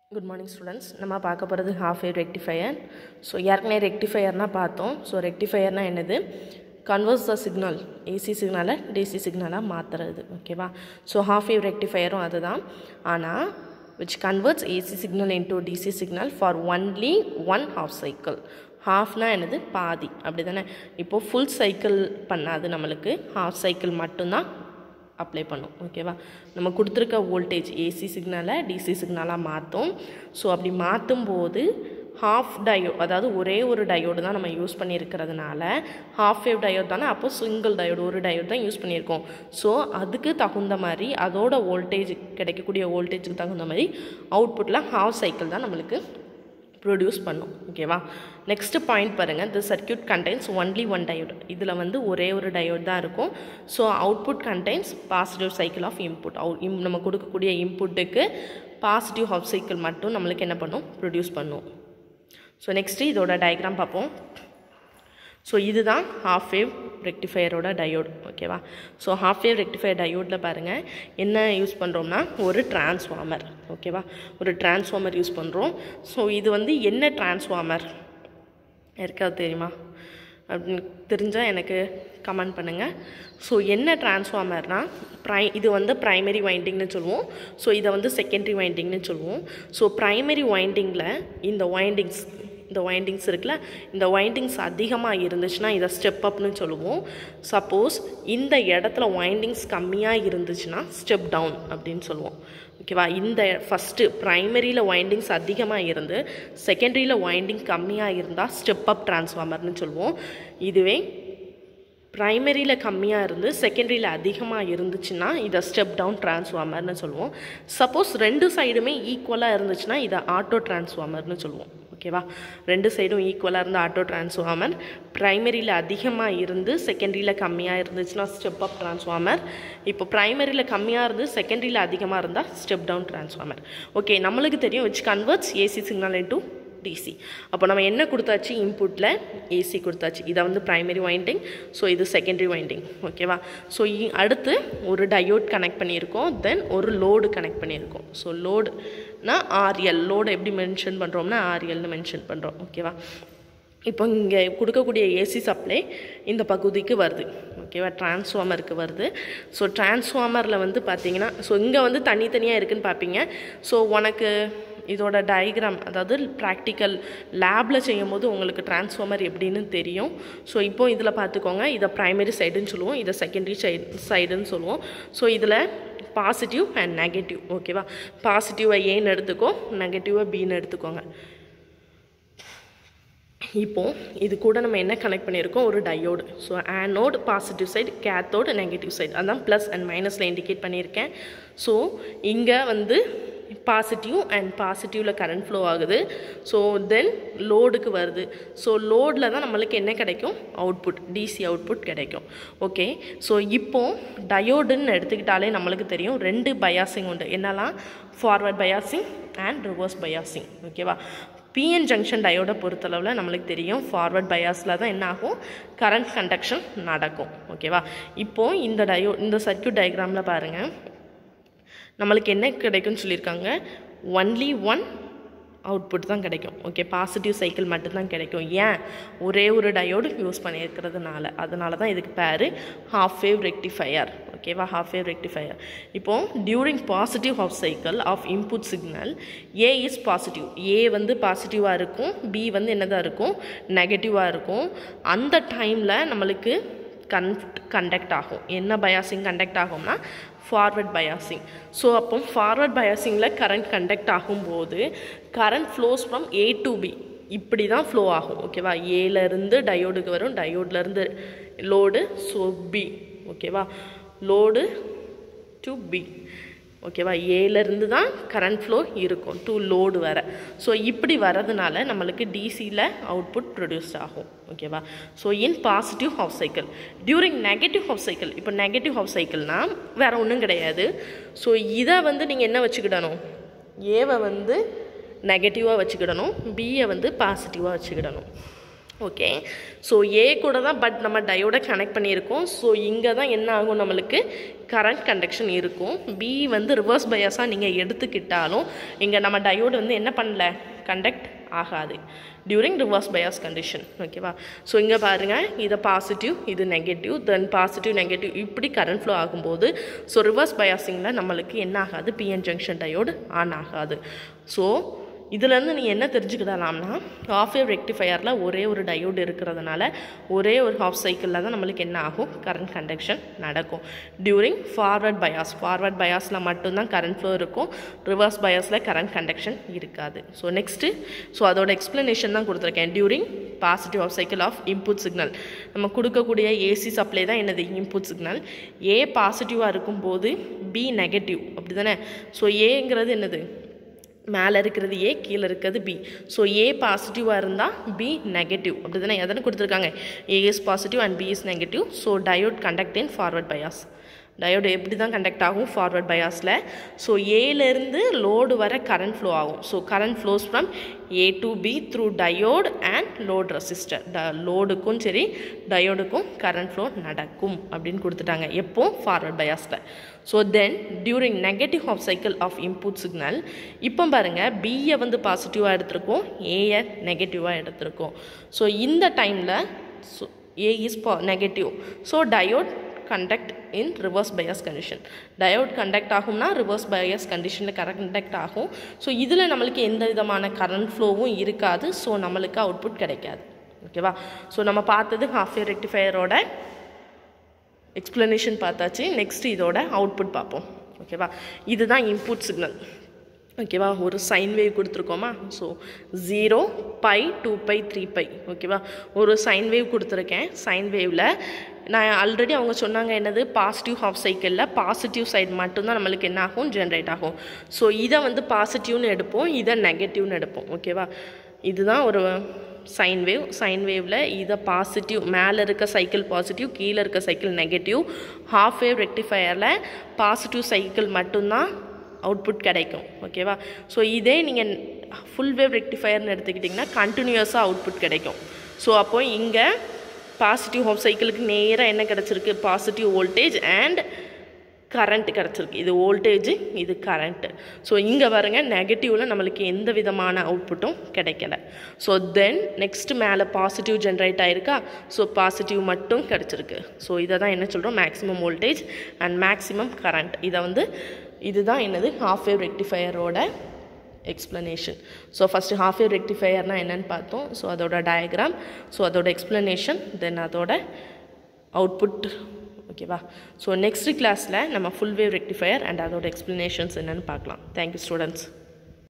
good morning students நம்ம பார்க்க போகிறது ஹாஃப் வேவ் ரெக்டிஃபையர் ஸோ ஏற்கனவே ரெக்டிஃபையர்னால் பார்த்தோம் ஸோ ரெக்டிஃபையர்னால் என்னது கன்வர்ஸ் த சிக்னல் ஏசி சிக்னலை டிசி சிக்னலாக மாற்றுறது ஓகேவா ஸோ ஹாஃப் வேவ் ரெக்டிஃபையரும் அதுதான் ஆனால் which converts AC signal into DC signal for only one half cycle ஹாஃப்னா என்னது பாதி அப்படி தானே இப்போது ஃபுல் சைக்கிள் பண்ணாது நம்மளுக்கு ஹாஃப் சைக்கிள் மட்டும்தான் அப்ளை பண்ணும் ஓகேவா நம்ம கொடுத்துருக்க வோல்டேஜ் ஏசி சிக்னலை டிசி சிக்னலாக மாற்றும் ஸோ அப்படி மாற்றும் போது ஹாஃப் டயோ அதாவது ஒரே ஒரு டயோடு தான் நம்ம யூஸ் பண்ணியிருக்கிறதுனால ஹாஃப் வேவ் டயோட் தானே அப்போ சிங்கிள் டயோடு ஒரு டயோட் தான் யூஸ் பண்ணியிருக்கோம் ஸோ அதுக்கு தகுந்த மாதிரி அதோட வோல்டேஜ் கிடைக்கக்கூடிய வோல்டேஜுக்கு தகுந்த மாதிரி அவுட்புட்டில் ஹாஃப் சைக்கிள் தான் நம்மளுக்கு ப்ரொடியூஸ் பண்ணும் ஓகேவா நெக்ஸ்ட் பாயிண்ட் பாருங்கள் the circuit contains only one diode இதில் வந்து ஒரே ஒரு டயோட் தான் இருக்கும் so output contains positive cycle of input out இம் நம்ம கொடுக்கக்கூடிய இன்புட்டுக்கு பாசிட்டிவ் ஹாஃப் சைக்கிள் மட்டும் நம்மளுக்கு என்ன பண்ணும் ப்ரொடியூஸ் பண்ணும் ஸோ நெக்ஸ்ட்டு இதோட டயக்ராம் பார்ப்போம் ஸோ இதுதான் ஹாஃப் வேவ் ரெக்டிஃபையரோட டயோடு ஓகேவா ஸோ ஹாஃப் வேவ் ரெக்டிஃபையர் டயோடில் பாருங்கள் என்ன யூஸ் பண்ணுறோம்னா ஒரு டிரான்ஸ்ஃபார்மர் ஓகேவா ஒரு டிரான்ஸ்ஃபார்மர் யூஸ் பண்ணுறோம் ஸோ இது வந்து என்ன டிரான்ஸ்ஃபார்மர் யாருக்காவது தெரியுமா அப்படின்னு தெரிஞ்சால் எனக்கு கமெண்ட் பண்ணுங்கள் ஸோ என்ன டிரான்ஸ்ஃபார்மர்னால் ப்ரை இது வந்து ப்ரைமரி வைண்டிங்னு சொல்லுவோம் ஸோ இதை வந்து செகண்டரி வைண்டிங்னு சொல்லுவோம் ஸோ ப்ரைமரி வைண்டிங்கில் இந்த வைண்டிங்ஸ் இந்த வைண்டிங்ஸ் இருக்குல்ல இந்த வைண்டிங்ஸ் அதிகமாக இருந்துச்சுன்னா இதை ஸ்டெப் அப்னு சொல்லுவோம் சப்போஸ் இந்த இடத்துல வைண்டிங்ஸ் கம்மியாக இருந்துச்சுன்னா ஸ்டெப் டவுன் அப்படின்னு சொல்லுவோம் ஓகேவா இந்த ஃபஸ்ட்டு ப்ரைமரியில் வைண்டிங்ஸ் அதிகமாக இருந்து செகண்டரியில் வைண்டிங் கம்மியாக இருந்தால் ஸ்டெப் அப் டிரான்ஸ்ஃபார்மர்னு சொல்லுவோம் இதுவே ப்ரைமரியில் கம்மியாக இருந்து செகண்டரியில் அதிகமாக இருந்துச்சுன்னா இதை ஸ்டெப் டவுன் டிரான்ஸ்ஃபார்மர்னு சொல்லுவோம் சப்போஸ் ரெண்டு சைடுமே ஈக்குவலாக இருந்துச்சுன்னா இதை ஆட்டோ டிரான்ஸ்ஃபார்மர்னு சொல்லுவோம் ஓகேவா ரெண்டு சைடும் ஈக்குவலாக இருந்த ஆட்டோ டிரான்ஸ்ஃபார்மர் ப்ரைமரியில் அதிகமாக இருந்து செகண்டரியில் கம்மியாக இருந்துச்சுன்னா ஸ்டெப் அப் டிரான்ஸ்ஃபார்மர் இப்போ ப்ரைமரியில் கம்மியாக இருந்து செகண்டரியில் அதிகமாக இருந்தால் ஸ்டெப் டவுன் டிரான்ஸ்ஃபார்மர் ஓகே நம்மளுக்கு தெரியும் which converts AC signal into DC அப்போ நம்ம என்ன கொடுத்தாச்சு இன்புட்டில் ஏசி கொடுத்தாச்சு இதை வந்து ப்ரைமரி வைண்டிங் ஸோ இது செகண்டரி வைண்டிங் ஓகேவா ஸோ அடுத்து ஒரு டயோட் கனெக்ட் பண்ணியிருக்கோம் தென் ஒரு லோடு கனெக்ட் பண்ணியிருக்கோம் ஸோ லோடுனா ஆர்எல் லோடு எப்படி மென்ஷன் பண்ணுறோம்னா ஆர்எல்னு மென்ஷன் பண்ணுறோம் ஓகேவா இப்போ இங்கே கொடுக்கக்கூடிய ஏசி சப்ளை இந்த பகுதிக்கு வருது ஓகேவா டிரான்ஸ்ஃபார்மருக்கு வருது ஸோ டிரான்ஸ்ஃபார்மரில் வந்து பார்த்தீங்கன்னா ஸோ இங்கே வந்து தனித்தனியாக இருக்குதுன்னு பார்ப்பீங்க ஸோ உனக்கு இதோட டயக்ராம் அதாவது ப்ராக்டிக்கல் லேபில் செய்யும் போது உங்களுக்கு டிரான்ஸ்ஃபார்மர் எப்படின்னு தெரியும் ஸோ இப்போ இதில் பார்த்துக்கோங்க இதை ப்ரைமரி சைடுன்னு சொல்லுவோம் இதை செகண்டரி சைடு சைடுன்னு சொல்லுவோம் ஸோ இதில் பாசிட்டிவ் அண்ட் நெகட்டிவ் ஓகேவா பாசிட்டிவை ஏன்னு எடுத்துக்கோ நெகட்டிவாக பின்னு எடுத்துக்கோங்க இப்போது இது கூட நம்ம என்ன கனெக்ட் பண்ணியிருக்கோம் ஒரு diode so anode positive side cathode negative side அதான் ப்ளஸ் அண்ட் மைனஸில் இண்டிகேட் பண்ணியிருக்கேன் ஸோ இங்கே வந்து பாசிட்டிவ் அண்ட் பாசிட்டிவில் கரண்ட் ஃப்ளோ ஆகுது ஸோ தென் லோடுக்கு வருது ஸோ லோடில் தான் நம்மளுக்கு என்ன கிடைக்கும் அவுட்புட் டிசி அவுட்புட் கிடைக்கும் ஓகே ஸோ இப்போது டயோடுன்னு எடுத்துக்கிட்டாலே நம்மளுக்கு தெரியும் ரெண்டு பயாசிங் உண்டு என்னெல்லாம் forward biasing and reverse biasing ஓகேவா பிஎன் ஜங்ஷன் டயோடை பொறுத்தளவில் நம்மளுக்கு தெரியும் ஃபார்வர்ட் பயாஸில் தான் என்ன ஆகும் கரண்ட் கண்டக்ஷன் நடக்கும் ஓகேவா இப்போது இந்த டயோ இந்த சர்க்கியூட் டயக்ராமில் பாருங்கள் நம்மளுக்கு என்ன கிடைக்கும்னு சொல்லியிருக்காங்க ஒன்லி ஒன் அவுட்புட் தான் கிடைக்கும் ஓகே பாசிட்டிவ் சைக்கிள் மட்டும்தான் கிடைக்கும் ஏன் ஒரே ஒரு டயோடு யூஸ் பண்ணியிருக்கிறதுனால அதனால தான் இதுக்கு பேர் ஹாஃப் வேவ் ரெக்டிஃபையர் ஓகேவா ஹாஃப் வேவ் ரெக்டிஃபையர் இப்போது during positive half cycle of input signal A is positive A வந்து பாசிட்டிவாக இருக்கும் பி வந்து என்னதான் இருக்கும் நெகட்டிவாக இருக்கும் அந்த டைமில் நம்மளுக்கு கன் கண்டக்ட் ஆகும் என்ன பயாசிங் கண்டக்ட் ஆகும்னா ஃபார்வர்ட் பயாசிங் ஸோ அப்போ ஃபார்வர்ட் பயாசிங்கில் கரண்ட் கண்டக்ட் ஆகும்போது current flows from A to B இப்படி தான் ஃப்ளோ ஆகும் ஓகேவா ஏலேருந்து டயோடுக்கு வரும் டயோட்லேருந்து லோடு ஸோ பி ஓகேவா லோடு டு பி ஓகேவா ஏலேருந்து தான் கரண்ட் ஃப்ளோ இருக்கும் டு லோடு வர ஸோ இப்படி வரதுனால நம்மளுக்கு டிசியில் அவுட்புட் ப்ரொடியூஸ் ஆகும் ஓகேவா so in positive half cycle during negative half cycle இப்போ நெகட்டிவ் ஹாஃப் சைக்கிள்னால் வேறு ஒன்றும் கிடையாது ஸோ இதை வந்து நீங்கள் என்ன வச்சுக்கிடணும் ஏவை வந்து நெகட்டிவாக வச்சுக்கிடணும் பியை வந்து பாசிட்டிவாக வச்சுக்கிடணும் ஓகே ஸோ ஏ கூட தான் பட் நம்ம டயோட கனெக்ட் பண்ணியிருக்கோம் ஸோ இங்கே தான் என்ன ஆகும் நம்மளுக்கு கரண்ட் கண்டக்ஷன் இருக்கும் பி வந்து ரிவர்ஸ் பயாஸாக நீங்கள் எடுத்துக்கிட்டாலும் இங்கே நம்ம டயோடு வந்து என்ன பண்ணல கண்டக்ட் ஆகாது டியூரிங் ரிவர்ஸ் பயாஸ் கண்டிஷன் ஓகேவா ஸோ இங்கே பாருங்கள் இது பாசிட்டிவ் இது நெகட்டிவ் தென் பாசிட்டிவ் நெகட்டிவ் இப்படி கரண்ட் ஃப்ளோ ஆகும்போது ஸோ ரிவர்ஸ் பயாஸிங்கில் நம்மளுக்கு என்ன ஆகாது பிஎன் ஜங்ஷன் டயோடு ஆன் ஆகாது ஸோ இதுலேருந்து நீ என்ன தெரிஞ்சுக்கிடலாம்னா ஆஃப் வேவ் ரெக்டிஃபையரில் ஒரே ஒரு டயோடு இருக்கிறதுனால ஒரே ஒரு ஹாஃப் சைக்கிளில் தான் நம்மளுக்கு என்ன ஆகும் கரண்ட் கண்டக்ஷன் நடக்கும் டியூரிங் ஃபார்வர்ட் பயாஸ் ஃபார்வர்ட் பயாஸில் மட்டும்தான் கரண்ட் ஃப்ளோ இருக்கும் ரிவர்ஸ் பயாஸில் கரண்ட் கண்டக்ஷன் இருக்காது ஸோ நெக்ஸ்ட்டு ஸோ அதோட எக்ஸ்ப்ளனேஷன் தான் கொடுத்துருக்கேன் during positive half cycle of input signal நம்ம கொடுக்கக்கூடிய ஏசி சப்ளை தான் என்னது இன்புட் சிக்னல் ஏ பாசிட்டிவாக இருக்கும்போது பி நெகட்டிவ் அப்படி தானே ஸோ ஏங்கிறது என்னது மேலே இருக்கிறது ஏ கீழே இருக்கிறது பி ஸோ ஏ பாசிட்டிவாக இருந்தால் பி நெகட்டிவ் அப்படி தானே எதனை கொடுத்துருக்காங்க A is positive and B is negative so diode conduct in forward bias diode எப்படி தான் கண்டக்ட் ஆகும் ஃபார்வர்ட் பயாஸில் ஸோ ஏலேருந்து லோடு வர கரண்ட் ஃப்ளோ ஆகும் so current flows from A to B through diode and load resistor ட லோடுக்கும் சரி டயோடுக்கும் கரண்ட் ஃப்ளோ நடக்கும் அப்படின்னு கொடுத்துட்டாங்க எப்போ ஃபார்வர்ட் பயாஸில் so then during negative half cycle of input signal இப்போ பாருங்கள் பியை வந்து பாசிட்டிவாக எடுத்திருக்கோம் ஏயை நெகட்டிவாக எடுத்திருக்கோம் ஸோ இந்த டைமில் ஸோ ஏ இஸ் பா negative so diode conduct in reverse bias condition diode conduct ஆகும்னா ரிவர்ஸ் பயாஸ் கண்டிஷனில் கண்டக்ட் ஆகும் ஸோ இதில் நம்மளுக்கு எந்த விதமான கரண்ட் ஃப்ளோவும் இருக்காது ஸோ நம்மளுக்கு அவுட்புட் கிடைக்காது ஓகேவா ஸோ நம்ம பார்த்தது ஹாஃப் இயர் ரெக்டிஃபையரோட எக்ஸ்ப்ளனேஷன் பார்த்தாச்சு நெக்ஸ்ட் இதோட அவுட்புட் பார்ப்போம் ஓகேவா இதுதான் இன்புட் சிக்னல் ஓகேவா ஒரு சைன் வேவ் கொடுத்துருக்கோமா so zero pi two pi three pi ஓகேவா ஒரு சைன் வேவ் கொடுத்துருக்கேன் சைன் வேவில் நான் ஆல்ரெடி அவங்க சொன்னாங்க என்னது பாசிட்டிவ் ஹாஃப் சைக்கிளில் பாசிட்டிவ் சைடு மட்டும்தான் நம்மளுக்கு என்ன ஆகும் ஜென்ரேட் ஆகும் ஸோ இதை வந்து பாசிட்டிவ்னு எடுப்போம் இதை நெகட்டிவ்னு எடுப்போம் ஓகேவா இதுதான் ஒரு சைன் வேவ் சைன் வேவில் இதை பாசிட்டிவ் மேலே இருக்க சைக்கிள் பாசிட்டிவ் கீழே இருக்க சைக்கிள் நெகட்டிவ் ஹாஃப் வேவ் ரெக்டிஃபையரில் பாசிட்டிவ் சைக்கிள் மட்டும்தான் அவுட்புட் கிடைக்கும் ஓகேவா ஸோ இதே நீங்கள் ஃபுல் வேவ் ரெக்டிஃபையர்னு எடுத்துக்கிட்டிங்கன்னா கண்டினியூஸாக அவுட்புட் கிடைக்கும் ஸோ அப்போ இங்கே பாசிட்டிவ் ஹோம் சைக்கிளுக்கு நேராக என்ன கிடச்சிருக்கு பாசிட்டிவ் வோல்டேஜ் அண்ட் கரண்ட் கிடச்சிருக்கு இது வோல்டேஜ் இது கரண்ட்டு ஸோ இங்கே பாருங்கள் நெகட்டிவில் நம்மளுக்கு எந்த விதமான அவுட்புட்டும் கிடைக்கல ஸோ தென் நெக்ஸ்ட் மேலே பாசிட்டிவ் ஜென்ரேட் ஆயிருக்கா ஸோ பாசிட்டிவ் மட்டும் கிடச்சிருக்கு ஸோ இதை தான் என்ன சொல்கிறோம் maximum voltage and maximum current இதை வந்து இதுதான் என்னது ஹாஃப் வேவ் ரெக்டிஃபையரோட explanation so first half wave ரெக்டிஃபையர்னால் என்னென்னு பார்த்தோம் ஸோ அதோட டயக்ராம் ஸோ அதோட எக்ஸ்ப்ளனேஷன் தென் அதோட அவுட்புட் ஓகேவா ஸோ நெக்ஸ்ட் கிளாஸில் நம்ம ஃபுல் வேவ் ரெக்டிஃபையர் அண்ட் அதோட எக்ஸ்ப்ளனேஷன்ஸ் என்னென்னு பார்க்கலாம் தேங்க்யூ ஸ்டூடெண்ட்ஸ்